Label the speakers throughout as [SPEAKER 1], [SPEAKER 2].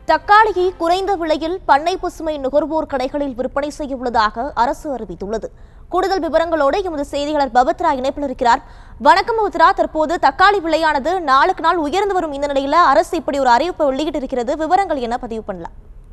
[SPEAKER 1] தக்காளியை குறைந்த விலையில் பண்ணை பசுமை நுகர்வோர் கடைகளில் விற்பனை செய்ய உள்ளதாக அரசு அறிவித்துள்ளது கூடுதல் விவரங்களோடு எமது செய்தியாளர் பபத்ரா இணைப்பில் இருக்கிறார் வணக்கம் பபத்ரா தற்போது தக்காளி விலையானது நாளுக்கு நாள் உயர்ந்து வரும் இந்த நிலையில அரசு இப்படி ஒரு அறிவிப்பை வெளியிட்டிருக்கிறது விவரங்கள் என்ன பதிவு பண்ணலாம்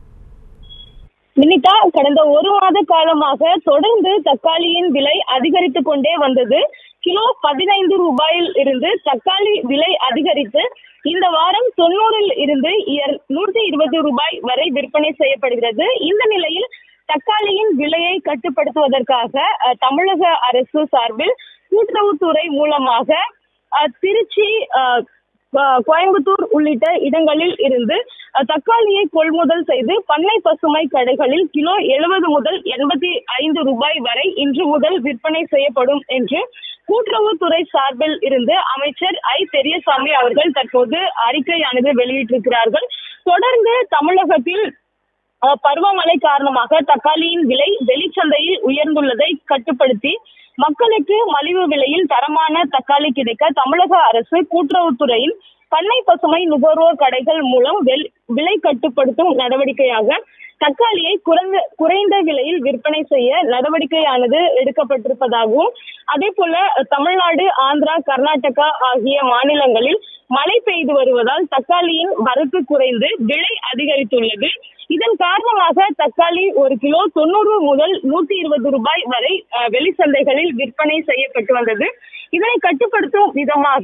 [SPEAKER 2] வினிதா கடந்த ஒரு மாத காலமாக தொடர்ந்து தக்காளியின் விலை அதிகரித்து கொண்டே வந்தது கிலோ பதினைந்து ரூபாயில் இருந்து தக்காளி விலை அதிகரித்து இந்த வாரம் தொண்ணூறில் இருந்து நூற்றி இருபது ரூபாய் வரை விற்பனை செய்யப்படுகிறது இந்த நிலையில் தக்காளியின் விலையை கட்டுப்படுத்துவதற்காக அஹ், தமிழக அரசு சார்பில் கூட்டுறவுத்துறை மூலமாக அஹ், திருச்சி அஹ், கோ- கோயம்புத்தூர் உள்ளிட்ட இடங்களில் இருந்து அஹ், தக்காளியை கொள்முதல் செய்து பண்ணை பசுமை கடைகளில் கிலோ எழுபது முதல் எண்பத்தி ஐந்து ரூபாய் வரை இன்று முதல் விற்பனை செய்யப்படும் என்று கூட்டுறவுத்துறை சார்பில் இருந்து அமைச்சர் ஐ பெரியசாமி அவர்கள் தற்போது அறிக்கையானது வெளியிட்டிருக்கிறார்கள் தொடர்ந்து தமிழகத்தில் அஹ், பருவமழை காரணமாக தக்காளியின் விலை வெளிச்சந்தையில் உயர்ந்துள்ளதை கட்டுப்படுத்தி மக்களுக்கு மலிவு விலையில் தரமான தக்காளி கிடைக்க தமிழக அரசு கூட்டுறவுத்துறையின் பண்ணை பசுமை நுகர்வோர் கடைகள் மூலம் வெல்- விலை கட்டுப்படுத்தும் நடவடிக்கையாக தக்காளியை குறைந்த குறைந்த விலையில் விற்பனை செய்ய நடவடிக்கையானது எடுக்கப்பட்டிருப்பதாகவும் அதே போல தமிழ்நாடு ஆந்திரா கர்நாடகா ஆகிய மாநிலங்களில் மழை பெய்து வருவதால் தக்காளியின் வரத்து குறைந்து விலை அதிகரித்துள்ளது இதன் காரணமாக தக்காளி ஒரு கிலோ தொண்ணூறு முதல் நூத்தி இருபது ரூபாய் வரை அஹ், வெளிச்சந்தைகளில் விற்பனை செய்யப்பட்டு வந்தது இதனை கட்டுப்படுத்தும் விதமாக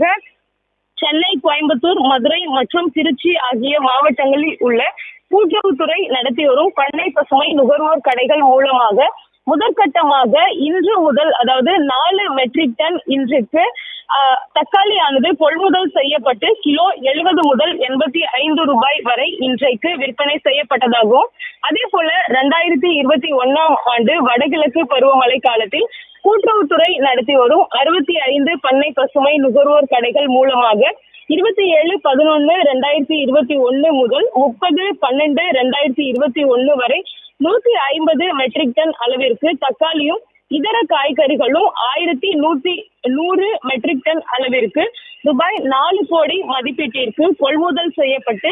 [SPEAKER 2] சென்னை கோயம்புத்தூர் மதுரை மற்றும் திருச்சி ஆகிய மாவட்டங்களில் உள்ள கூட்டுறவுத்துறை நடத்தி வரும் பண்ணை பசுமை நுகர்வோர் கடைகள் மூலமாக முதற்கட்டமாக இன்று முதல் அதாவது நாலு மெட்ரிக் டன் இன்றுக்கு ஆஹ், தக்காளியானது கொள்முதல் செய்யப்பட்டு கிலோ எழுபது முதல் எண்பத்தி ஐந்து ரூபாய் வரை இன்றைக்கு விற்பனை செய்யப்பட்டதாகவும் அதே போல ரெண்டாயிரத்தி இருபத்தி ஒன்னாம் ஆண்டு வடகிழக்கு பருவமழை காலத்தில் கூட்டுறவுத்துறை நடத்தி வரும் அறுபத்தி ஐந்து பண்ணை பசுமை நுகர்வோர் கடைகள் மூலமாக இருபத்தி ஏழு பதினொன்னு ரெண்டாயிரத்தி இருபத்தி ஒன்னு முதல் முப்பது பன்னெண்டு ரெண்டாயிரத்தி இருபத்தி ஒன்னு வரை நூத்தி ஐம்பது மெட்ரிக் டன் அளவிற்கு தக்காளியும் இதர காய்கறிகளும் ஆயிரத்தி நூத்தி நூறு மெட்ரிக் டன் அளவிற்கு ரூபாய் நாலு கோடி மதிப்பீட்டிற்கு கொள்முதல் செய்யப்பட்டு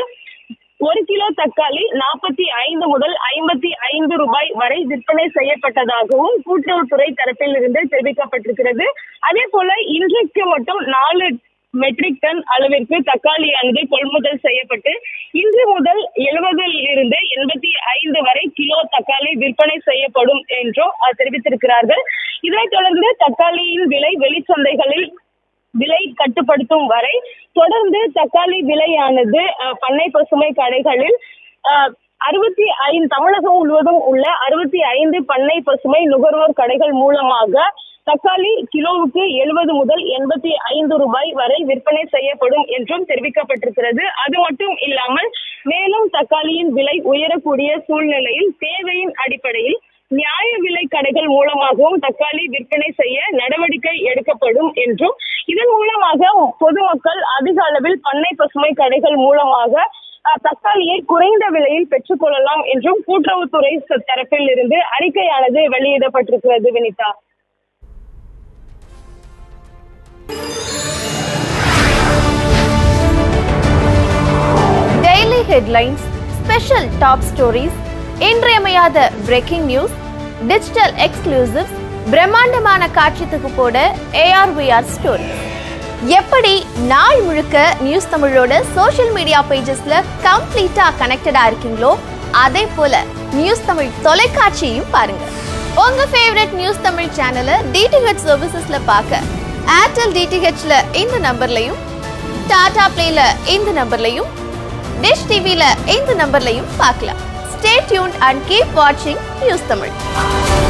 [SPEAKER 2] ஒரு கிலோ தக்காளி நாற்பத்தி ஐந்து முதல் ஐம்பத்தி ஐந்து ரூபாய் வரை விற்பனை செய்யப்பட்டதாகவும் கூட்டுறவுத்துறை தரப்பில் இருந்து தெரிவிக்கப்பட்டிருக்கிறது அதே போல இன்றைக்கு மட்டும் நாலு மெட்ரிக் டன் அளவிற்கு தக்காளியானது கொள்முதல் செய்யப்பட்டு இன்று முதல் எழுபதில் இருந்து எண்பத்தி ஐந்து வரை கிலோ தக்காளி விற்பனை செய்யப்படும் என்றும் அஹ், தெரிவித்திருக்கிறார்கள் இதனைத் தொடர்ந்து தக்காளியின் விலை வெளிச்சந்தைகளில் விலை கட்டுப்படுத்தும் வரை தொடர்ந்து தக்காளி விலையானது அஹ், பண்ணை பசுமை கடைகளில் அஹ், அறுபத்தி ஐந்து தமிழகம் முழுவதும் உள்ள அறுபத்தி ஐந்து பண்ணை பசுமை நுகர்வோர் கடைகள் மூலமாக தக்காளி கிலோவுக்கு எழுபது முதல் எண்பத்தி ஐந்து ரூபாய் வரை விற்பனை செய்யப்படும் என்றும் தெரிவிக்கப்பட்டிருக்கிறது அது மட்டும் இல்லாமல் மேலும் தக்காளியின் விலை உயரக்கூடிய சூழ்நிலையில் தேவையின் அடிப்படையில் நியாய விலை கடைகள் மூலமாகவும் தக்காளி விற்பனை செய்ய நடவடிக்கை எடுக்கப்படும் என்றும் இதன் மூலமாக பொதுமக்கள் அதிக அளவில் பண்ணை பசுமை கடைகள் மூலமாக அஹ், தக்காளியை குறைந்த விலையில் பெற்றுக்கொள்ளலாம் என்றும் கூட்டுறவுத்துறை ச- தரப்பில் இருந்து அறிக்கையானது வெளியிடப்பட்டிருக்கிறது Vinitha
[SPEAKER 3] daily headlines special top stories இன்றியமையாத பிரேக்கிங் நியூஸ் டிஜிட்டல் எக்ஸ்க்ளூசிவ்ஸ் பிரம்மாண்டமான காட்சி தொகுப்போட ஏஆர்விஆர் ஸ்டோரி எப்படி நாள் முழுக்க நியூஸ் தமிழோட சோஷியல் மீடியா பேஜஸ்ல கம்ப்ளீட்டா கனெக்டடா இருக்கீங்களோ அதே போல நியூஸ் தமிழ் தொலைக்காட்சியையும் பாருங்க உங்க ஃபேவரட் நியூஸ் தமிழ் சேனலை டிடிஹெச் சர்வீசஸ்ல பார்க்க ஏர்டெல் டிடிஹெச்ல இந்த நம்பர்லையும் டாடா பிளேல இந்த நம்பர்லையும் டிஷ் டிவில இந்த நம்பர்லையும் பார்க்கலாம் ஸ்டே டியூன்ட் அண்ட் கீப் வாட்சிங் நியூஸ் தமிழ்